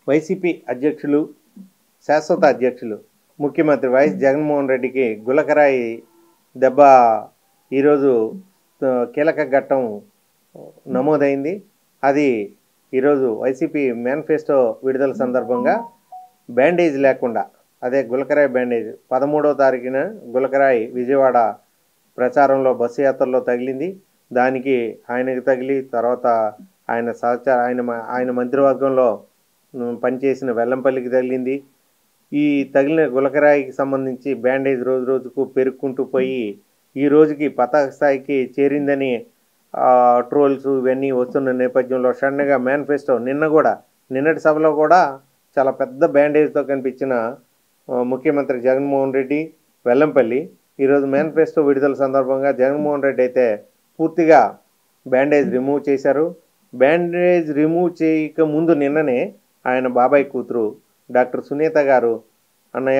YCP అధ్యక్షులు శాశ్వత అధ్యక్షులు ముఖ్యమంత్రి వైఎస్ జగన్మోహన్ రెడ్డికి గులకరాయి దెబ్బ ఈరోజు ఆ, కీలక ఘట్టం నమోదైంది అది ఈరోజు వైసీపీ మేనిఫెస్టో విడుదల సందర్భంగా బ్యాండేజ్ లేకుండా అదే గులకరాయి బ్యాండేజ్ పదమూడవ తారీఖున గులకరాయి విజయవాడ ప్రచారంలో బస్సు యాత్రలో తగిలింది దానికి ఆయనకి తగిలి తర్వాత ఆయన సహచార ఆయన మ- ఆయన మంత్రివర్గంలో ఉమ్, పనిచేసిన వెల్లంపల్లికి తగిలింది ఈ తగిలిన గులకరాయికి సంబంధించి బ్యాండేజ్ రోజు రోజుకు పెరుక్కుంటూ పోయి ఈ రోజుకి పతాక స్థాయికి చేరిందని ఆ, ట్రోల్స్ ఇవన్నీ వస్తున్న నేపథ్యంలో సడన్గా మేనిఫెస్టో నిన్న కూడా నిన్నటి సభలో కూడా చాలా పెద్ద బ్యాండేజ్తో కనిపించిన ఆ, ముఖ్యమంత్రి జగన్మోహన్ రెడ్డి వెల్లంపల్లి ఈరోజు మేనిఫెస్టో విడుదల సందర్భంగా జగన్మోహన్ రెడ్డి అయితే పూర్తిగా బ్యాండేజ్ రిమూవ్ చేశారు బ్యాండేజ్ రిమూవ్ చేయక ముందు నిన్ననే ఆయన బాబాయ్ కూతురు డాక్టర్ సునీత గారు అన్నయ్య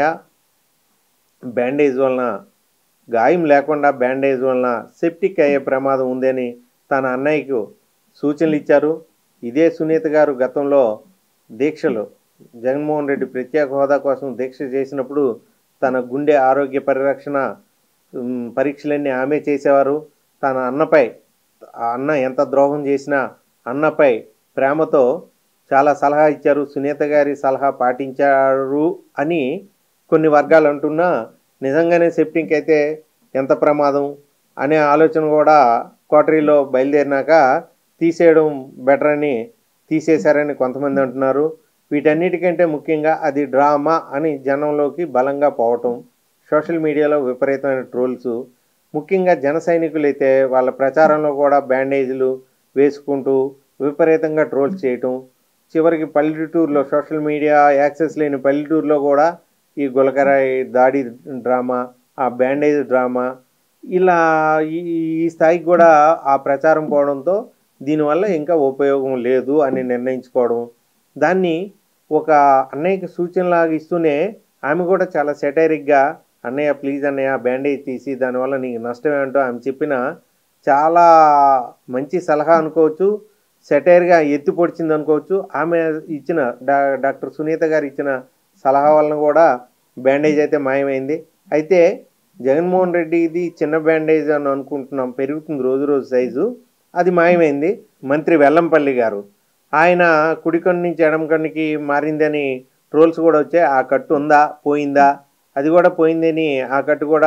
బ్యాండేజ్ వలన గాయం లేకుండా బ్యాండేజ్ వలన సెప్టిక్ అయ్యే ప్రమాదం ఉందని తన అన్నయ్యకు సూచనలు ఇచ్చారు ఇదే సునీత గారు గతంలో దీక్షలు జగన్మోహన్ రెడ్డి ప్రత్యేక హోదా కోసం దీక్ష చేసినప్పుడు తన గుండె ఆరోగ్య పరిరక్షణ ఉమ్, పరీక్షలన్నీ ఆమె చేసేవారు తన అన్నపై ఆ అన్న ఎంత ద్రోహం చేసినా అన్నపై ప్రేమతో చాలా సలహా ఇచ్చారు సునీత గారి సలహా పాటించారు అని కొన్ని వర్గాలు అంటున్నా నిజంగానే సెప్టింగ్ అయితే ఎంత ప్రమాదం అనే ఆలోచన కూడా కోటరీలో బయలుదేరినాక తీసేయడం బెటర్ అని తీసేశారని కొంతమంది అంటున్నారు వీటన్నిటికంటే ముఖ్యంగా అది డ్రామా అని జనంలోకి బలంగా పోవటం సోషల్ మీడియాలో విపరీతమైన ట్రోల్స్ ముఖ్యంగా జన సైనికులైతే వాళ్ళ ప్రచారంలో కూడా బ్యాండేజీలు వేసుకుంటూ విపరీతంగా ట్రోల్స్ చేయటం చివరికి పల్లెటూరులో సోషల్ మీడియా యాక్సెస్ లేని పల్లెటూరులో కూడా ఈ గులకరాయి దాడి డ్రామా ఆ బ్యాండేజ్ డ్రామా ఇలా ఈ ఈ స్థాయికి కూడా ఆ ప్రచారం పోవడంతో దీనివల్ల ఇంకా ఉపయోగం లేదు అని నిర్ణయించుకోవడం దాన్ని ఒక అన్నయ్యకి సూచనలాగా ఇస్తూనే ఆమె కూడా చాలా సెటైరిక్గా అన్నయ్య ప్లీజ్ అన్నయ్య బ్యాండేజ్ తీసి దానివల్ల నీకు నష్టం ఏంటో ఆమె చెప్పిన చాలా మంచి సలహా అనుకోవచ్చు సెటైర్గా ఎత్తి పొడిచింది అనుకోవచ్చు ఆమె ఇచ్చిన డా డాక్టర్ సునీత గారు ఇచ్చిన సలహా వలన కూడా బ్యాండేజ్ అయితే మాయమైంది అయితే జగన్మోహన్ రెడ్డి ఇది చిన్న బ్యాండేజ్ అని అనుకుంటున్నాం పెరుగుతుంది రోజు రోజు సైజు అది మాయమైంది మంత్రి వెల్లంపల్లి గారు ఆయన కుడి కన్ను నుంచి ఎడమ కన్నుకి మారిందని ట్రోల్స్ కూడా వచ్చాయి ఆ కట్టు ఉందా పోయిందా అది కూడా పోయిందని ఆ కట్టు కూడా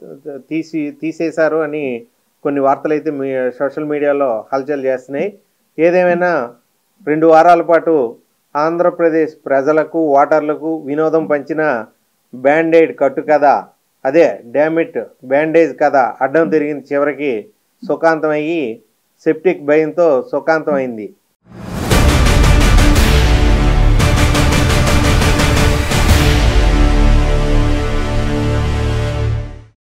తీసి తీసేశారు అని కొన్ని వార్తలు అయితే మీ సోషల్ మీడియాలో హల్చల్ చేస్తున్నాయి ఏదేమైనా రెండు వారాల పాటు ఆంధ్రప్రదేశ్ ప్రజలకు ఓటర్లకు వినోదం పంచిన బ్యాండేడ్ కట్టు కథ అదే డ్యామిట్ బ్యాండేజ్ కథ అడ్డం తిరిగింది చివరికి సుఖాంతమయ్యి సెప్టిక్ భయంతో సుఖాంతం అయింది